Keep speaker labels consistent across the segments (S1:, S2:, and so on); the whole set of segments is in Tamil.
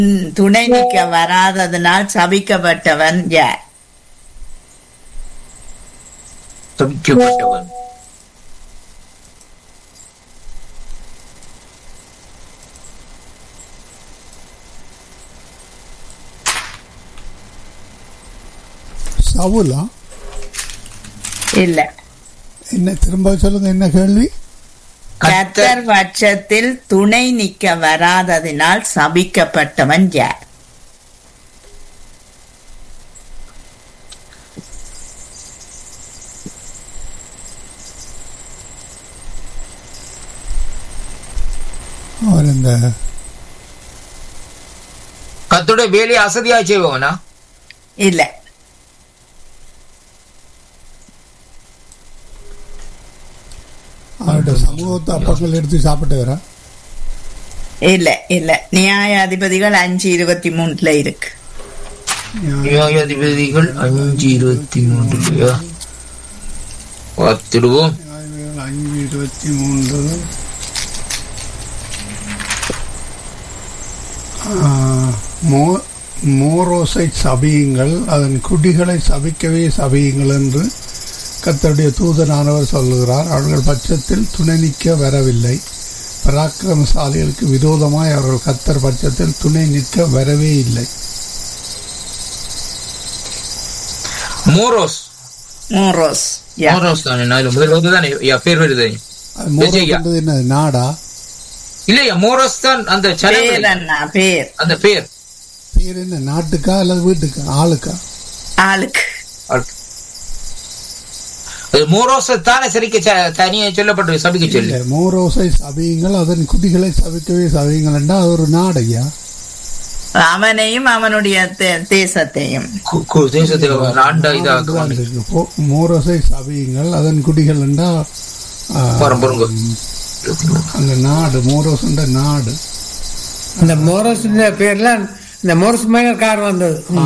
S1: துணை நிற்க வராததனால் சபிக்கப்பட்டவன் யார்
S2: சபிக்கப்பட்டவன்
S3: சவுலா
S1: இல்ல
S3: என்ன திரும்ப சொல்லுங்க என்ன கேள்வி
S1: கத்தர் பட்சத்தில் துணை நிற்க வராததினால் சபிக்கப்பட்டவன் யார்
S3: அவர் இந்த
S2: கத்துடைய வேலையை அசதியா செய்வவனா
S1: இல்ல
S3: அவருடைய சமூகத்தை அப்பங்கள் எடுத்து சாப்பிட்டு வரா
S1: இல்ல இல்ல நியாயாதிபதிகள் அஞ்சு இருபத்தி மூணுல இருக்கு
S2: நியாயாதிபதிகள் அஞ்சு இருபத்தி மூன்றுலயா பார்த்துடுவோம்
S3: அஞ்சு இருபத்தி மூன்று ஆ, மோ- மோரோசை சபியுங்கள் அதன் குடிகளை சபிக்கவே சபியுங்கள் என்று கர்த்தருடைய தூதனானவர் சொல்லுகிறார் அவர்கள் பட்சத்தில் துணை நிற்க வரவில்லை பராக்கிரமசாலிகளுக்கு விரோதமாய் அவர்கள் கத்தர் பட்சத்தில் துணை நிற்க வரவே இல்லை
S2: மோரோஸ்
S1: மோரோஸ் யா.
S2: மோரோஸ் தானே நான் இதுல முதல் வந்து தானே ஐயா, பேர் வருது
S3: அது மோரோஸ்
S2: விஜய்யா.
S3: என்பது என்ன நாடா
S2: இல்லையா மோரோஸ் தான் அந்த
S1: பேர்
S2: ஜனங்கள்
S1: அண்ணா பேர்
S2: அந்த பேர்
S3: பேர் என்ன நாட்டுக்கா அல்லது வீட்டுக்கா ஆளுக்கா
S1: ஆளுக்கு
S2: அது மோரோஸ் தானே சரிக்க ச- தனியே சொல்லப்பட்டு சபிக்க சொல்லு
S3: இல்ல மோரோசை சபியுங்கள் அதன் குடிகளை சபிக்கவே சபியுங்கள் என்றால் அது ஒரு நாடையா
S1: அவனையும் அவனுடைய தே- தேசத்தையும்
S2: கு- கு- தேசத்தை நாண்டா இதாக
S3: அதுதான் இருக்கு. போ- மோரோசை சபியுங்கள் அதன் குடிகள் என்றால் ஆ,
S2: பாருங்க, பாருங்க.
S3: அந்த நாடு மோரோஸ் என்ற நாடு
S4: இந்த மோரஸ் பேர்ல இந்த மோரஸ் மைனர் கார் வந்தது
S3: ஆ?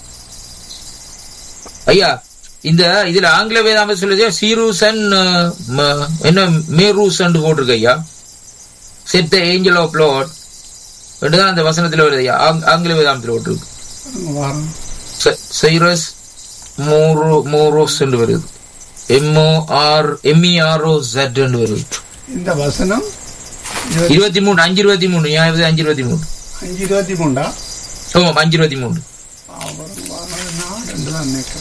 S2: ஐயா இந்த இதுல ஆங்கில வேதாம சொல்லுது சீரூசன் அஹ், ம- என்ன மேரூசன் போட்டிருக்கு ஐயா set the angel of lord தான் அந்த வசனத்துல வருது ஐயா ஆங்- ஆங்கில வேதாமத்துல போட்டிருக்கு
S3: வாரம்.
S2: ச- சைரஸ் மோரோ மோரோஸ் வருது எம்ஓ ஆர் எம்இஆர்ஓ ஜெட் வருது
S3: இந்த வசனம் இருபத்தி-
S2: இருபத்தி மூணு அஞ்சு இருபத்தி மூணு ஞாபகம் அஞ்சு இருபத்தி மூணு
S3: அஞ்சு இருபத்தி மூண்டா
S2: ஆமாம் அஞ்சு இருபத்தி மூணு
S3: ஆவரம் வாரம் நாடு என்று தான் நினைக்கிறேன்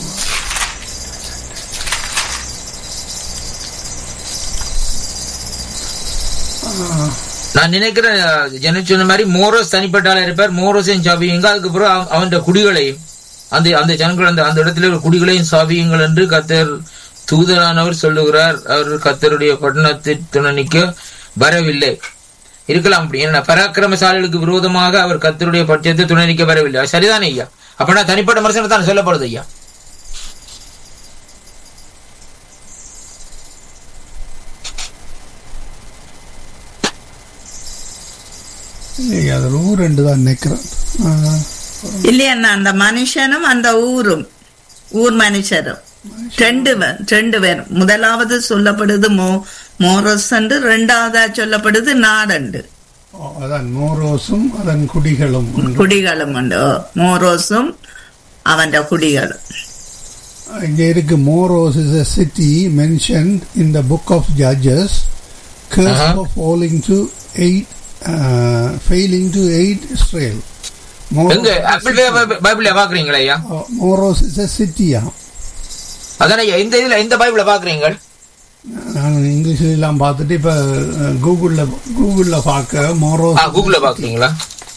S3: ஆ,
S2: நான் நினைக்கிறேன் ஜன சொன்ன மாதிரி மோரோஸ் தனிப்பட்டால இருப்பார் மோரோஸையும் சாபியுங்க அதுக்கப்புறம் அவ- அவன் குடிகளையும் அந்த அந்த ஜனங்கள் அந்த அந்த இடத்துல இருக்கிற குடிகளையும் சாபியுங்கள் என்று கத்தர் தூதரானவர் சொல்லுகிறார் அவர் கத்தருடைய பட்டணத்தில் துணை நிற்க வரவில்லை இருக்கலாம் அப்படி ஏன்னா பராக்கிரமசாலிகளுக்கு விரோதமாக அவர் கத்தருடைய பட்சத்தை துணை நிற்க வரவில்லை அது சரிதானே ஐயா அப்பனா தனிப்பட்ட மனுஷனை தான் சொல்லப்படுது ஐயா
S3: இல்லையே, அது ஒரு ஊர் என்று தான் நினைக்கிறேன் ஆ,
S1: இல்லையண்ணா அந்த மனுஷனும் அந்த ஊரும் ஊர் மனுஷரும் ரெண்டு பேர் ரெண்டு பேர் முதலாவது சொல்லப்படுது மோ மோரஸ் என்று ரெண்டாவதா சொல்லப்படுது நாடண்டு
S3: ஓ, அதான் மோரோஸும் அதன் குடிகளும் என்று.
S1: குடிகளும் உண்டு ஓ, மோரோஸும் அவன் குடிகளும்
S3: இங்க இருக்கு Moros is a city mentioned in the book of judges curse
S2: Uh-huh.
S3: for falling to eight uh, failing to aid israel
S2: எங்க ஆப்பிள் பைபிள்ல பாக்குறீங்களா ஐயா
S3: மோரோஸ் இஸ் a city ஆ
S2: அதானே ஐயா இந்த இதுல இந்த பைபிள பாக்குறீங்க
S3: நான் இங்கிலீஷ்ல எல்லாம் பார்த்துட்டு இப்ப அஹ், கூகுள்ல கூகுள்ல பார்க்க மோரோஸ்
S2: ஆ கூகுள்ல பாக்குறீங்களா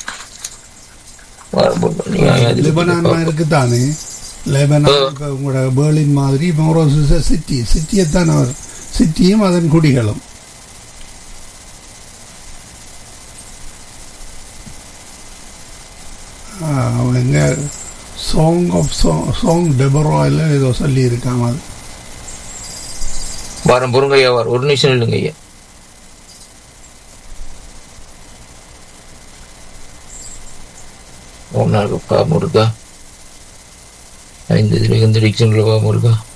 S3: லெபனான் இருக்குதானே லெபனான் இப்ப உங்களோட பேர்லின் மாதிரி மோரோஸ் இஸ் a city சிட்டியை தான் அவர் சிட்டியும் அதன் குடிகளும் ஆஹ், அவங்க சாங் ஆஃப் சாங் டெபரோயில் ஏதோ சொல்லி இருக்காங்க அது
S2: வாரம் பொருங்க ஐயா வாரம் ஒரு நிமிஷம் இல்லைங்க ஐயா ஒரு நாளுக்கு பாவம் இருக்கா ஐந்து இதுல இந்த டிக்ஷனில் பாவம் இருக்கா